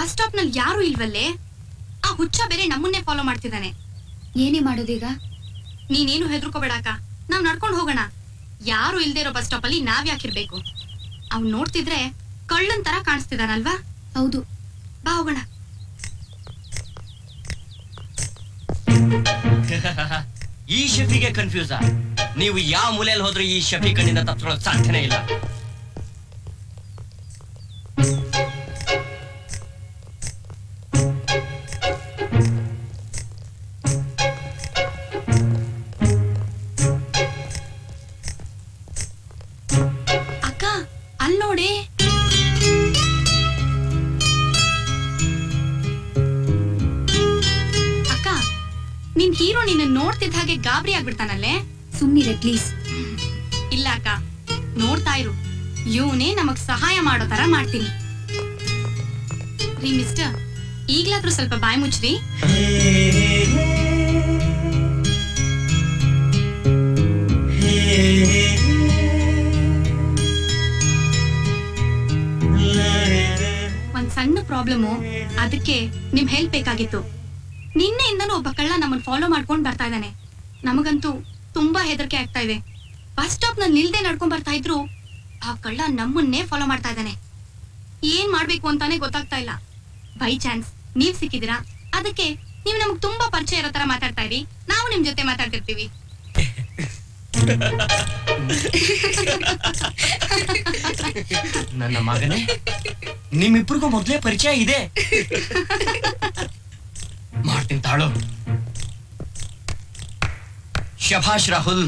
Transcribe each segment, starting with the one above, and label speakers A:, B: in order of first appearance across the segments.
A: Bus stop ನಲ್ಲಿ ಯಾರು ಇಲ್ವಲ್ಲೇ ಆ ಹುಚ್ಚ ಬೇರೆ ನಮ್ಮನ್ನೇ ಫಾಲೋ ಮಾಡ್ತಿದ್ದಾನೆ
B: ಏನೇ ಮಾಡೋದೀಗ
A: ನೀನೇನು ಹೆದರ್ಕೋಬೇಡಾಕ ನಾವ್ ನಡ್ಕೊಂಡು ಹೋಗೋಣ ಯಾರು ಇಲ್ದೇ ಇರೋ ಬಸ್ ಸ್ಟಾಪ್ ಅಲ್ಲಿ ನಾವ್ ಯಾಕಿರ್ಬೇಕು ಅವ್ನ್ ನೋಡ್ತಿದ್ರೆ ಕಳ್ಳನ್ ತರ ಕಾಣಿಸ್ತಿದಾನಲ್ವಾ
B: ಹೌದು
A: ಬಾ ಹೋಗೋಣ
C: ಈ ಶಫಿಗೆ ಕನ್ಫ್ಯೂಸ್ ನೀವು ಯಾವ ಮೂಲೆಯಲ್ಲಿ ಹೋದ್ರೂ ಈ ಶಫಿ ಕಣ್ಣಿಂದ ತಪ್ಪಿಕೊಳ್ಳೋಕ್ ಸಾಧ್ಯನೇ ಇಲ್ಲ
A: ಅಕ್ಕ ಅಲ್ ನೋಡಿ ಅಕ್ಕ ನಿನ್ ಹೀರೋ ನಿನ್ನ ನೋಡ್ತಿದ್ದ ಹಾಗೆ ಗಾಬರಿ ಆಗ್ಬಿಡ್ತಾನಲ್ಲೇ
B: ಸುಮ್ನಿರೆ ಪ್ಲೀಸ್
A: ಇಲ್ಲ ಅಕ್ಕ ನೋಡ್ತಾ ಇರು ಇವನೇ ನಮಗ್ ಸಹಾಯ ಮಾಡೋ ತರ ಮಾಡ್ತೀನಿ ರೀ ಮಿಸ್ಟರ್ ಈಗ್ಲಾದ್ರೂ ಸ್ವಲ್ಪ ಬಾಯ್ ಮುಚ್ಚ್ರಿ ಒಂದ್ ಸಣ್ಣ ಪ್ರಾಬ್ಲಮ್ ಅದಕ್ಕೆ ನಿಮ್ ಹೆಲ್ಪ್ ಬೇಕಾಗಿತ್ತು ನಿನ್ನೆಯಿಂದನೂ ಒಬ್ಬ ಕಳ್ಳ ನಮ್ಮನ್ನ ಫಾಲೋ ಮಾಡ್ಕೊಂಡ್ ಬರ್ತಾ ಇದ್ದಾನೆ ನಮಗಂತೂ ತುಂಬಾ ಹೆದರಿಕೆ ಆಗ್ತಾ ಇದೆ ಬಸ್ ಸ್ಟಾಪ್ ನಲ್ಲಿ ನಿಲ್ದೆ ನಡ್ಕೊಂಡ್ ಬರ್ತಾ ಇದ್ರು ಆ ಕಳ್ಳ ನಮ್ಮನ್ನೇ ಫಾಲೋ ಮಾಡ್ತಾ ಇದ್ದಾನೆ ಏನ್ ಮಾಡ್ಬೇಕು ಅಂತಾನೆ ಗೊತ್ತಾಗ್ತಾ ಇಲ್ಲ ಬೈ ಚಾನ್ಸ್ ನೀವ್ ಸಿಕ್ಕಿದಿರಾ ಅದಕ್ಕೆ ನೀವು ನಮಗ್ ತುಂಬಾ ಪರಿಚಯ ಇರೋ ತರ ಮಾತಾಡ್ತಾ ಇರಿ ನಾವು ನಿಮ್ ಜೊತೆ ಮಾತಾಡ್ತಿರ್ತೀವಿ
C: ನನ್ನ ಮಗನೇ ನಿಮ್ಮಿಬ್ರಿಗೂ ಮೊದ್ಲೇ ಪರಿಚಯ ಇದೆ ಮಾಡ್ತೀನಿ ತಾಳು ಶಭಾಷ್ ರಾಹುಲ್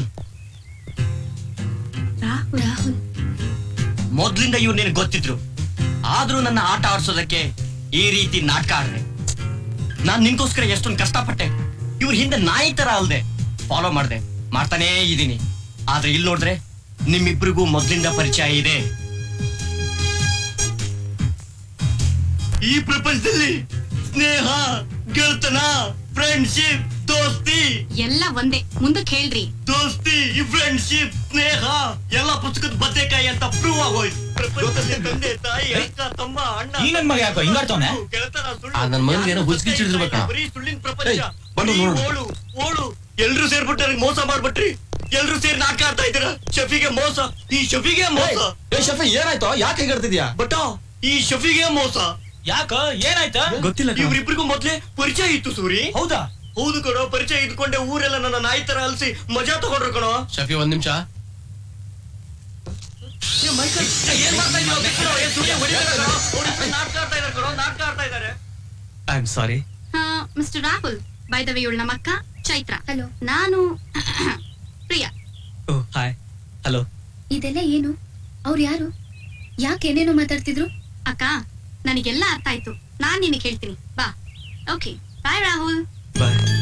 A: ರಾಹುಲ್
B: ರಾಹುಲ್
C: ಮೊದ್ಲಿಂದ ಇವ್ರು ನಿನಗೆ ಗೊತ್ತಿದ್ರು ಆದ್ರೂ ನನ್ನ ಆಟ ಆಡ್ಸೋದಕ್ಕೆ ಈ ರೀತಿ ನಾಟಕ ಆಡ್ದೆ ನಾನ್ ನಿನ್ಗೋಸ್ಕರ ಎಷ್ಟೊಂದು ಕಷ್ಟಪಟ್ಟೆ ಇವ್ರ ಹಿಂದೆ ನಾಯಿ ತರ ಅಲ್ದೆ ಫಾಲೋ ಮಾಡ್ದೆ ಮಾಡ್ತಾನೇ ಇದೀನಿ ಆದ್ರೆ ಇಲ್ಲಿ ನೋಡಿದ್ರೆ ನಿಮ್ಮಿಬ್ರಿಗೂ ಮೊದ್ಲಿಂದ ಪರಿಚಯ ಇದೆ ಈ ಪ್ರಪಂಚದಲ್ಲಿ ಸ್ನೇಹ ಗೆಳತನ ಫ್ರೆಂಡ್ಶಿಪ್ ದೋಸ್ತಿ
A: ಎಲ್ಲ ಒಂದೇ ಮುಂದಕ್ಕೆ ಹೇಳ್ರಿ
C: ದೋಸ್ತಿ ಈ ಫ್ರೆಂಡ್ಶಿಪ್ ಸ್ನೇಹ ಎಲ್ಲ ಪುಸ್ತಕದ ಬದನೆಕಾಯಿ ಅಂತ ಪ್ರೂವ್ ಆಗೋಯ್ತು ಪ್ರಪಂಚದಲ್ಲಿ ತಂದೆ ತಾಯಿ ಅಕ್ಕ ತಮ್ಮ ಅಣ್ಣ
D: ಈ ನನ್ ಮಗ ಯಾಕೋ ಹಿಂಗಾಡ್ತವ್ನೆ?
C: ಗೆಳತನ, ಸುಳ್ಳು,
D: ಆ ನನ್ ಮಗನ್ಗೆ ಏನೋ ಹುಚ್ಚಿಗೆ ಹಿಡಿದಿರ್ಬೇಕಣ್ಣ.
C: ಬರೀ ಸುಳ್ಳಿನ ಪ್ರಪಂಚ
D: ಏಯ್, ಬಂದು
C: ಬರೀ
D: ನೋಡು.
C: ಓಳು ಓಳು ಎಲ್ರು ಸೇರ್ಬಿಟ್ಟು ನನಗೆ ಮೋಸ ಮಾಡ್ಬಿಟ್ರಿ ಎಲ್ರು ಸೇರಿ ನಾಟಕ ಆಡ್ತಾ ಇದ್ದೀರಾ ಶಫಿಗೆ ಮೋಸ ಈ ಶಫಿಗೆ ಮೋಸ
D: ಏ ಶಫಿ ಏನಾಯ್ತು ಯಾಕೆ ಹೇಗಾಡ್ತಿದ್ಯಾ
C: ಬಟ್ ಈ ಶಫಿಗೆ ಮೋಸ
D: ಯಾಕ ಏನಾಯ್ತ
E: ಗೊತ್ತಿಲ್ಲ ಕಣೋ.
C: ಇವ್ರಿಬ್ರಿಗೂ ಮೊದ್ಲೇ ಪರಿಚಯ ಇತ್ತು ಸೂರಿ
D: ಹೌದಾ
C: ಹೌದು ಕಣೋ ಪರಿಚಯ ಇದ್ಕೊಂಡೆ ಊರೆಲ್ಲ ನನ್ನ ನಾಯಿ ತರ ಅಲ್ಸಿ ಮಜಾ ತಗೊಂಡ್ರು ಕಣೋ
D: ಶಫಿ ಒಂದ್ ನಿಮಿಷ
C: ಏ, ಮೈಕಲ್, ಏನ್ ಮಾಡ್ತಾ ಇದೀಯ? ಬಿಟ್ಬಿಡು, ಏ, ಸುಮ್ನೆ ಹೊಡಿಬೇಡ ಕಣೋ. ಅವ್ರು ಇಬ್ರು ನಾಟಕ ಆಡ್ತಾ ಇದಾರೆ ಕಣೋ, ನಾಟಕ ಆಡ್ತಾ ಇದಾರೆ.
E: I am sorry
A: mister Rahul by the way ಇವಳು ನಮ್ಮ ಅಕ್ಕ ಚೈತ್ರ
B: ಹಲೋ
A: ನಾನು ಪ್ರಿಯಾ
E: ಓ ಹಾಯ್ ಹಲೋ
B: ಇದೆಲ್ಲ ಏನು ಅವ್ರು ಯಾರು ಯಾಕೆ ಏನೇನೋ ಮಾತಾಡ್ತಿದ್ರು
A: ಅಕ್ಕ ನನಗೆಲ್ಲ ಅರ್ಥ ಆಯ್ತು ನಾನ್ ನಿನಗೆ ಹೇಳ್ತೀನಿ ಬಾ ಓಕೆ ಬಾಯ್ ರಾಹುಲ್
E: ಬಾಯ್